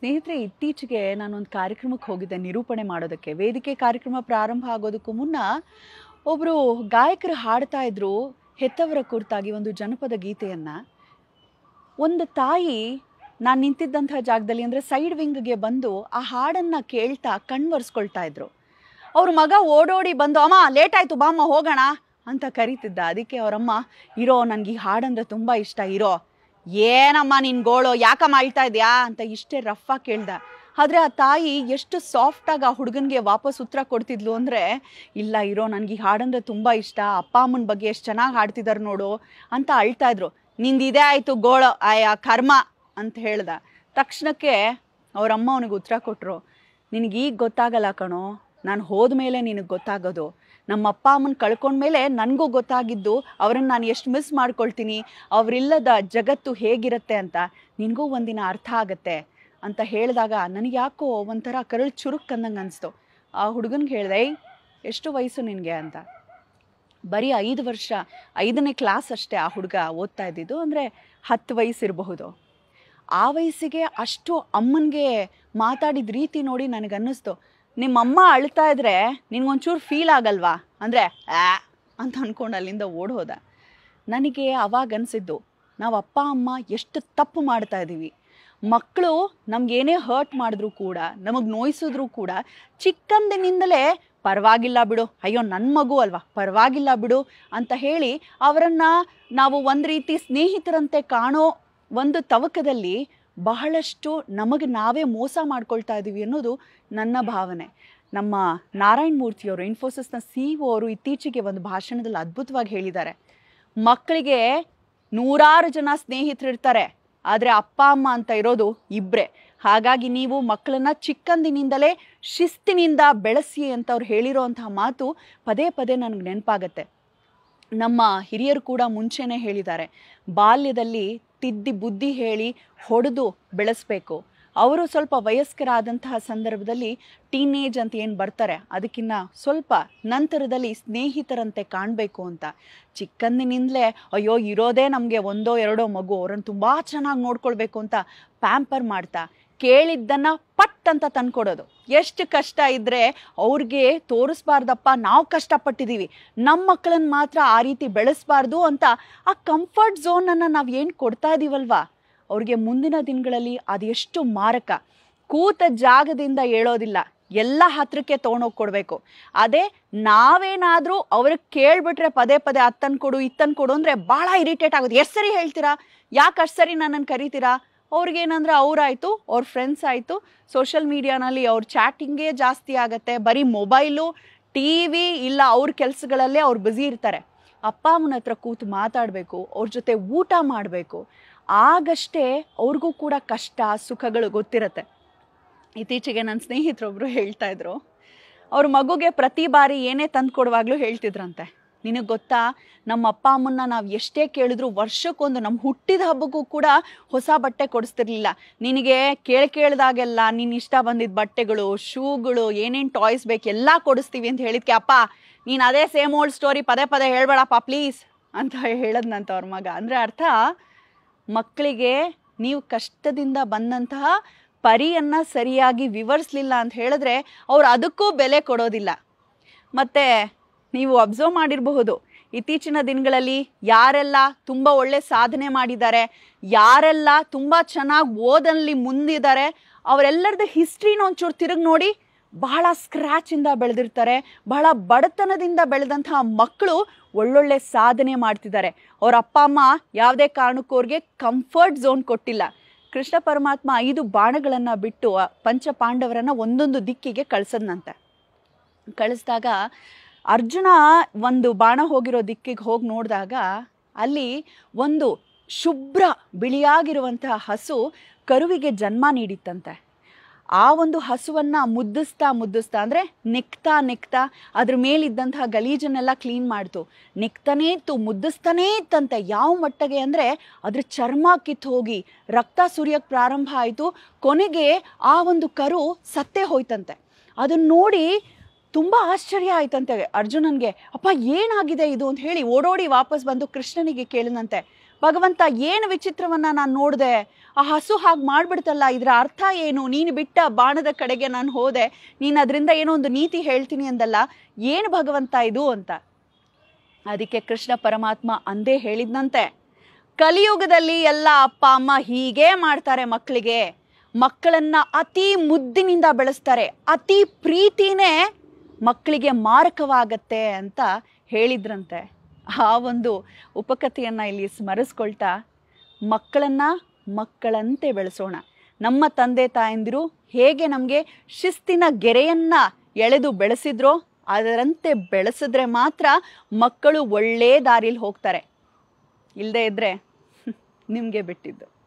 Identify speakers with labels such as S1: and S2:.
S1: ಸ್ನೇಹಿತರೆ ಇತ್ತೀಚೆಗೆ ನಾನೊಂದು ಕಾರ್ಯಕ್ರಮಕ್ಕೆ ಹೋಗಿದ್ದೆ ನಿರೂಪಣೆ ಮಾಡೋದಕ್ಕೆ ವೇದಿಕೆ ಕಾರ್ಯಕ್ರಮ ಪ್ರಾರಂಭ ಆಗೋದಕ್ಕೂ ಮುನ್ನ ಒಬ್ಬರು ಗಾಯಕರು ಹಾಡ್ತಾ ಇದ್ರು ಹೆತ್ತವರ ಕುರಿತಾಗಿ ಒಂದು ಜನಪದ ಗೀತೆಯನ್ನು ಒಂದು ತಾಯಿ ನಾನು ನಿಂತಿದ್ದಂಥ ಜಾಗದಲ್ಲಿ ಅಂದರೆ ಸೈಡ್ ವಿಂಗ್ಗೆ ಬಂದು ಆ ಹಾಡನ್ನು ಕೇಳ್ತಾ ಕಣ್ವರ್ಸ್ಕೊಳ್ತಾ ಇದ್ರು ಅವ್ರ ಮಗ ಓಡೋಡಿ ಬಂದು ಅಮ್ಮ ಲೇಟ್ ಆಯಿತು ಬಾಮ್ಮ ಹೋಗೋಣ ಅಂತ ಕರೀತಿದ್ದ ಅದಕ್ಕೆ ಅವರಮ್ಮ ಇರೋ ನನಗೆ ಈ ಹಾಡಂದ್ರೆ ತುಂಬ ಇಷ್ಟ ಇರೋ ಏನಮ್ಮ ನಿನ್ನ ಗೋಳು ಯಾಕಮ್ಮ ಅಳ್ತಾ ಇದೆಯಾ ಅಂತ ಇಷ್ಟೇ ರಫಾಗಿ ಕೇಳ್ದ ಆದರೆ ಆ ತಾಯಿ ಎಷ್ಟು ಸಾಫ್ಟಾಗಿ ಆ ಹುಡುಗನಿಗೆ ವಾಪಸ್ ಉತ್ತರ ಕೊಡ್ತಿದ್ಲು ಅಂದರೆ ಇಲ್ಲ ಇರೋ ನನಗೆ ಈ ಹಾಡಂದ್ರೆ ತುಂಬ ಇಷ್ಟ ಅಪ್ಪ ಅಮ್ಮನ ಬಗ್ಗೆ ಎಷ್ಟು ಚೆನ್ನಾಗಿ ಹಾಡ್ತಿದ್ದಾರೆ ನೋಡು ಅಂತ ಅಳ್ತಾ ಇದ್ರು ನಿಂದು ಇದೇ ಆಯಿತು ಗೋಳು ಆಯಾ ಕರ್ಮ ಅಂತ ಹೇಳ್ದ ತಕ್ಷಣಕ್ಕೆ ಅವರಮ್ಮ ಅವನಿಗೆ ಉತ್ತರ ಕೊಟ್ಟರು ನಿನಗೆ ಈಗ ಗೊತ್ತಾಗಲ್ಲ ಕಣೋ ನಾನು ಹೋದ್ಮೇಲೆ ನಿನಗೆ ಗೊತ್ತಾಗೋದು ನಮ್ಮ ಅಪ್ಪ ಅಮ್ಮನ ಕಳ್ಕೊಂಡ್ಮೇಲೆ ನನಗೂ ಗೊತ್ತಾಗಿದ್ದು ಅವರನ್ನು ನಾನು ಎಷ್ಟು ಮಿಸ್ ಮಾಡ್ಕೊಳ್ತೀನಿ ಅವರಿಲ್ಲದ ಜಗತ್ತು ಹೇಗಿರುತ್ತೆ ಅಂತ ನಿನಗೂ ಒಂದಿನ ಅರ್ಥ ಆಗತ್ತೆ ಅಂತ ಹೇಳಿದಾಗ ನನಗೆ ಯಾಕೋ ಒಂಥರ ಕರಳು ಚುರುಕ್ ಅಂದಂಗೆ ಅನಿಸ್ತು ಆ ಹುಡುಗನ್ಗೆ ಹೇಳ್ದೆ "ಏಯ್, ಎಷ್ಟು ವಯಸ್ಸು ನಿನಗೆ ಅಂತ ಬರೀ ಐದು ವರ್ಷ ಐದನೇ ಕ್ಲಾಸ್ ಅಷ್ಟೇ ಆ ಹುಡುಗ ಓದ್ತಾ ಇದ್ದಿದ್ದು ಅಂದರೆ ಹತ್ತು ವಯಸ್ಸಿರಬಹುದು ಆ ವಯಸ್ಸಿಗೆ ಅಷ್ಟು ಅಮ್ಮನಿಗೆ ಮಾತಾಡಿದ ರೀತಿ ನೋಡಿ ನನಗೆ ಅನ್ನಿಸ್ತು ನಿಮ್ಮಮ್ಮ ಅಳ್ತಾ ಇದ್ರೆ ನಿನ್ಗೊಂಚೂರು ಫೀಲ್ ಆಗಲ್ವಾ ಅಂದರೆ ಆ ಅಂತ ಅಂದ್ಕೊಂಡು ಅಲ್ಲಿಂದ ಓಡ್ ಹೋದ ನನಗೆ ಅವಾಗ ಅನಿಸಿದ್ದು ನಾವು ಅಪ್ಪ ಅಮ್ಮ ಎಷ್ಟು ತಪ್ಪು ಮಾಡ್ತಾ ಇದ್ದೀವಿ ಮಕ್ಕಳು ನಮಗೇನೇ ಹರ್ಟ್ ಮಾಡಿದ್ರು ಕೂಡ ನಮಗೆ ನೋಯಿಸಿದ್ರು ಕೂಡ ಚಿಕ್ಕಂದಿನಿಂದಲೇ ಪರವಾಗಿಲ್ಲ ಬಿಡು ಅಯ್ಯೋ ನನ್ನ ಮಗು ಅಲ್ವಾ ಪರವಾಗಿಲ್ಲ ಬಿಡು ಅಂತ ಹೇಳಿ ಅವರನ್ನು ನಾವು ಒಂದು ರೀತಿ ಸ್ನೇಹಿತರಂತೆ ಕಾಣೋ ಒಂದು ತವಕದಲ್ಲಿ ಬಹಳಷ್ಟು ನಮಗೆ ನಾವೇ ಮೋಸ ಮಾಡ್ಕೊಳ್ತಾ ಇದ್ದೀವಿ ಅನ್ನೋದು ನನ್ನ ಭಾವನೆ ನಮ್ಮ ನಾರಾಯಣ ಮೂರ್ತಿಯವರು ಇನ್ಫೋಸಿಸ್ನ ಸಿ ಅವರು ಇತ್ತೀಚೆಗೆ ಒಂದು ಭಾಷಣದಲ್ಲಿ ಅದ್ಭುತವಾಗಿ ಹೇಳಿದ್ದಾರೆ ಮಕ್ಕಳಿಗೆ ನೂರಾರು ಜನ ಸ್ನೇಹಿತರಿರ್ತಾರೆ ಆದರೆ ಅಪ್ಪ ಅಮ್ಮ ಅಂತ ಇರೋದು ಇಬ್ಬರೇ ಹಾಗಾಗಿ ನೀವು ಮಕ್ಕಳನ್ನ ಚಿಕ್ಕಂದಿನಿಂದಲೇ ಶಿಸ್ತಿನಿಂದ ಬೆಳೆಸಿ ಅಂತ ಅವ್ರು ಹೇಳಿರೋಂತಹ ಮಾತು ಪದೇ ಪದೇ ನನಗೆ ನೆನಪಾಗತ್ತೆ ನಮ್ಮ ಹಿರಿಯರು ಕೂಡ ಮುಂಚೆನೇ ಹೇಳಿದ್ದಾರೆ ಬಾಲ್ಯದಲ್ಲಿ ತಿದ್ದಿ ಬುದ್ಧಿ ಹೇಳಿ ಹೊಡೆದು ಬೆಳೆಸ್ಬೇಕು ಅವರು ಸ್ವಲ್ಪ ವಯಸ್ಕರಾದಂತಹ ಸಂದರ್ಭದಲ್ಲಿ ಟೀನೇಜ್ ಅಂತ ಏನು ಬರ್ತಾರೆ ಅದಕ್ಕಿಂತ ಸ್ವಲ್ಪ ನಂತರದಲ್ಲಿ ಸ್ನೇಹಿತರಂತೆ ಕಾಣಬೇಕು ಅಂತ ಚಿಕ್ಕಂದಿನಿಂದಲೇ ಅಯ್ಯೋ ಇರೋದೇ ನಮಗೆ ಒಂದೋ ಎರಡೋ ಮಗು ಅವ್ರನ್ನ ತುಂಬ ಚೆನ್ನಾಗಿ ನೋಡ್ಕೊಳ್ಬೇಕು ಅಂತ ಪ್ಯಾಂಪರ್ ಮಾಡ್ತಾ ಕೇಳಿದ್ದನ್ನು ಪಟ್ ಅಂತ ತಂದ್ಕೊಡೋದು ಎಷ್ಟು ಕಷ್ಟ ಇದ್ದರೆ ಅವ್ರಿಗೆ ತೋರಿಸ್ಬಾರ್ದಪ್ಪ ನಾವು ಕಷ್ಟಪಟ್ಟಿದ್ದೀವಿ ನಮ್ಮ ಮಕ್ಕಳನ್ನ ಮಾತ್ರ ಆ ರೀತಿ ಬೆಳೆಸ್ಬಾರ್ದು ಅಂತ ಆ ಕಂಫರ್ಟ್ ಝೋನನ್ನು ನಾವು ಏನು ಕೊಡ್ತಾ ಇದ್ದೀವಲ್ವಾ ಅವ್ರಿಗೆ ಮುಂದಿನ ದಿನಗಳಲ್ಲಿ ಅದೆಷ್ಟು ಮಾರಕ ಕೂತ ಜಾಗದಿಂದ ಹೇಳೋದಿಲ್ಲ ಎಲ್ಲ ಹತ್ರಕ್ಕೆ ತೊಗೊಂಡೋಗಿ ಕೊಡಬೇಕು ಅದೇ ನಾವೇನಾದರೂ ಅವ್ರಿಗೆ ಕೇಳ್ಬಿಟ್ರೆ ಪದೇ ಪದೇ ಅತ್ತನ್ ಕೊಡು ಇತ್ತನ್ ಕೊಡು ಅಂದರೆ ಭಾಳ ಇರಿಟೇಟ್ ಆಗೋದು ಎಷ್ಟು ಸರಿ ಹೇಳ್ತೀರಾ ಯಾಕೆ ಅಷ್ಟು ಸರಿ ನನ್ನನ್ನು ಕರಿತೀರಾ ಅವ್ರಿಗೇನಂದ್ರೆ ಅವರಾಯಿತು ಅವ್ರ ಫ್ರೆಂಡ್ಸ್ ಆಯಿತು ಸೋಷಿಯಲ್ ಮೀಡಿಯಾನಲ್ಲಿ ಅವ್ರ ಚಾಟಿಂಗೇ ಜಾಸ್ತಿ ಆಗುತ್ತೆ ಬರೀ ಮೊಬೈಲು ಟಿ ವಿ ಇಲ್ಲ ಅವ್ರ ಕೆಲಸಗಳಲ್ಲೇ ಅವ್ರು ಬ್ಯುಸಿ ಇರ್ತಾರೆ ಅಪ್ಪ ಅಮ್ಮನ ಹತ್ರ ಕೂತು ಮಾತಾಡಬೇಕು ಅವ್ರ ಜೊತೆ ಊಟ ಮಾಡಬೇಕು ಆಗಷ್ಟೇ ಅವ್ರಿಗೂ ಕೂಡ ಕಷ್ಟ ಸುಖಗಳು ಗೊತ್ತಿರತ್ತೆ ಇತ್ತೀಚೆಗೆ ನನ್ನ ಸ್ನೇಹಿತರೊಬ್ಬರು ಹೇಳ್ತಾ ಇದ್ರು ಅವ್ರ ಮಗುಗೆ ಪ್ರತಿ ಬಾರಿ ಏನೇ ತಂದು ಕೊಡುವಾಗಲೂ ಹೇಳ್ತಿದ್ರಂತೆ ನಿನಗೆ ಗೊತ್ತಾ ನಮ್ಮ ಅಪ್ಪ ಅಮ್ಮನ್ನ ನಾವು ಎಷ್ಟೇ ಕೇಳಿದ್ರು ವರ್ಷಕ್ಕೊಂದು ನಮ್ಮ ಹುಟ್ಟಿದ ಹಬ್ಬಕ್ಕೂ ಕೂಡ ಹೊಸ ಬಟ್ಟೆ ಕೊಡಿಸ್ತಿರ್ಲಿಲ್ಲ ನಿನಗೆ ಕೇಳಿ ಕೇಳಿದಾಗೆಲ್ಲ ನಿನ್ನ ಇಷ್ಟ ಬಂದಿದ್ದ ಬಟ್ಟೆಗಳು ಶೂಗಳು ಏನೇನು ಟಾಯ್ಸ್ ಬೇಕು ಎಲ್ಲ ಕೊಡಿಸ್ತೀವಿ ಅಂತ ಹೇಳಿದ್ಕೆ ಅಪ್ಪ ನೀನು ಅದೇ ಸೇಮ್ ಓಲ್ಡ್ ಸ್ಟೋರಿ ಪದೇ ಪದೇ ಹೇಳ್ಬೇಡಪ್ಪ ಪ್ಲೀಸ್ ಅಂತ ಹೇಳದ್ನಂತ ಅವ್ರ ಮಗ ಅಂದರೆ ಅರ್ಥ ಮಕ್ಕಳಿಗೆ ನೀವು ಕಷ್ಟದಿಂದ ಬಂದಂತಹ ಪರಿಯನ್ನು ಸರಿಯಾಗಿ ವಿವರಿಸಲಿಲ್ಲ ಅಂತ ಹೇಳಿದ್ರೆ ಅವ್ರು ಅದಕ್ಕೂ ಬೆಲೆ ಕೊಡೋದಿಲ್ಲ ಮತ್ತು ನೀವು ಅಬ್ಸರ್ವ್ ಮಾಡಿರಬಹುದು ಇತ್ತೀಚಿನ ದಿನಗಳಲ್ಲಿ ಯಾರೆಲ್ಲ ತುಂಬ ಒಳ್ಳೆ ಸಾಧನೆ ಮಾಡಿದ್ದಾರೆ ಯಾರೆಲ್ಲ ತುಂಬ ಚೆನ್ನಾಗಿ ಓದಲ್ಲಿ ಮುಂದಿದ್ದಾರೆ ಅವರೆಲ್ಲರದ್ದು ಹಿಸ್ಟ್ರಿನ ಒಂಚೂರು ತಿರುಗಿ ನೋಡಿ ಬಹಳ ಸ್ಕ್ರ್ಯಾಚಿಂದ ಬೆಳೆದಿರ್ತಾರೆ ಬಹಳ ಬಡತನದಿಂದ ಬೆಳೆದಂತಹ ಮಕ್ಕಳು ಒಳ್ಳೊಳ್ಳೆ ಸಾಧನೆ ಮಾಡ್ತಿದ್ದಾರೆ ಅವ್ರ ಅಪ್ಪ ಅಮ್ಮ ಯಾವುದೇ ಕಾರಣಕ್ಕೂ ಅವ್ರಿಗೆ ಕಂಫರ್ಟ್ ಝೋನ್ ಕೊಟ್ಟಿಲ್ಲ ಕೃಷ್ಣ ಪರಮಾತ್ಮ ಐದು ಬಾಣಗಳನ್ನು ಬಿಟ್ಟು ಆ ಪಂಚ ಪಾಂಡವರನ್ನು ಒಂದೊಂದು ದಿಕ್ಕಿಗೆ ಕಳಿಸದ್ನಂತೆ ಕಳಿಸಿದಾಗ ಅರ್ಜುನ ಒಂದು ಬಾಣ ಹೋಗಿರೋ ದಿಕ್ಕಿಗೆ ಹೋಗಿ ನೋಡಿದಾಗ ಅಲ್ಲಿ ಒಂದು ಶುಭ್ರ ಬಿಳಿಯಾಗಿರುವಂತಹ ಹಸು ಕರುವಿಗೆ ಜನ್ಮ ನೀಡಿತ್ತಂತೆ ಆ ಒಂದು ಹಸುವನ್ನು ಮುದ್ದಿಸ್ತಾ ಮುದ್ದಿಸ್ತಾ ಅಂದರೆ ನೆಕ್ತಾ ನೆಕ್ತಾ ಅದ್ರ ಮೇಲಿದ್ದಂತಹ ಗಲೀಜನ್ನೆಲ್ಲ ಕ್ಲೀನ್ ಮಾಡ್ತು ನೆಕ್ತಾನೇ ಇತ್ತು ಮುದ್ದಿಸ್ತಾನೇ ಇತ್ತಂತೆ ಯಾವ ಮಟ್ಟಗೆ ಅಂದರೆ ಅದ್ರ ಚರ್ಮ ಕಿತ್ತು ಹೋಗಿ ರಕ್ತ ಸುರಿಯೋಕ್ಕೆ ಪ್ರಾರಂಭ ಆಯಿತು ಕೊನೆಗೆ ಆ ಒಂದು ಕರು ಸತ್ತೇ ಹೋಯ್ತಂತೆ ಅದನ್ನ ನೋಡಿ ತುಂಬ ಆಶ್ಚರ್ಯ ಆಯ್ತಂತೆ ಅರ್ಜುನನ್ಗೆ ಅಪ್ಪ ಏನಾಗಿದೆ ಇದು ಅಂತ ಹೇಳಿ ಓಡೋಡಿ ವಾಪಸ್ ಬಂದು ಕೃಷ್ಣನಿಗೆ ಕೇಳಿದಂತೆ ಭಗವಂತ ಏನು ವಿಚಿತ್ರವನ್ನ ನಾನು ನೋಡಿದೆ ಆ ಹಸು ಹಾಗೆ ಮಾಡ್ಬಿಡ್ತಲ್ಲ ಇದರ ಅರ್ಥ ಏನು ನೀನು ಬಿಟ್ಟ ಬಾಣದ ಕಡೆಗೆ ನಾನು ಹೋದೆ ನೀನು ಅದರಿಂದ ಏನೋ ಒಂದು ನೀತಿ ಹೇಳ್ತೀನಿ ಅಂದಲ್ಲ ಏನು ಭಗವಂತ ಇದು ಅಂತ ಅದಕ್ಕೆ ಕೃಷ್ಣ ಪರಮಾತ್ಮ ಅಂದೇ ಹೇಳಿದ್ನಂತೆ ಕಲಿಯುಗದಲ್ಲಿ ಎಲ್ಲ ಅಪ್ಪ ಅಮ್ಮ ಹೀಗೇ ಮಾಡ್ತಾರೆ ಮಕ್ಕಳಿಗೆ ಮಕ್ಕಳನ್ನ ಅತಿ ಮುದ್ದಿನಿಂದ ಬೆಳೆಸ್ತಾರೆ ಅತಿ ಪ್ರೀತಿನೇ ಮಕ್ಕಳಿಗೆ ಮಾರಕವಾಗತ್ತೆ ಅಂತ ಹೇಳಿದ್ರಂತೆ ಆ ಒಂದು ಉಪಕಥೆಯನ್ನ ಇಲ್ಲಿ ಸ್ಮರಿಸ್ಕೊಳ್ತಾ ಮಕ್ಕಳನ್ನ ಮಕ್ಕಳಂತೆ ಬೆಳೆಸೋಣ ನಮ್ಮ ತಂದೆ ತಾಯಂದಿರು ಹೇಗೆ ನಮಗೆ ಶಿಸ್ತಿನ ಗೆರೆಯನ್ನ ಎಳೆದು ಬೆಳೆಸಿದ್ರೋ ಅದರಂತೆ ಬೆಳೆಸಿದ್ರೆ ಮಾತ್ರ ಮಕ್ಕಳು ಒಳ್ಳೆ ದಾರಿಲಿ ಹೋಗ್ತಾರೆ ಇಲ್ಲದೇ ಇದ್ರೆ ನಿಮಗೆ ಬಿಟ್ಟಿದ್ದು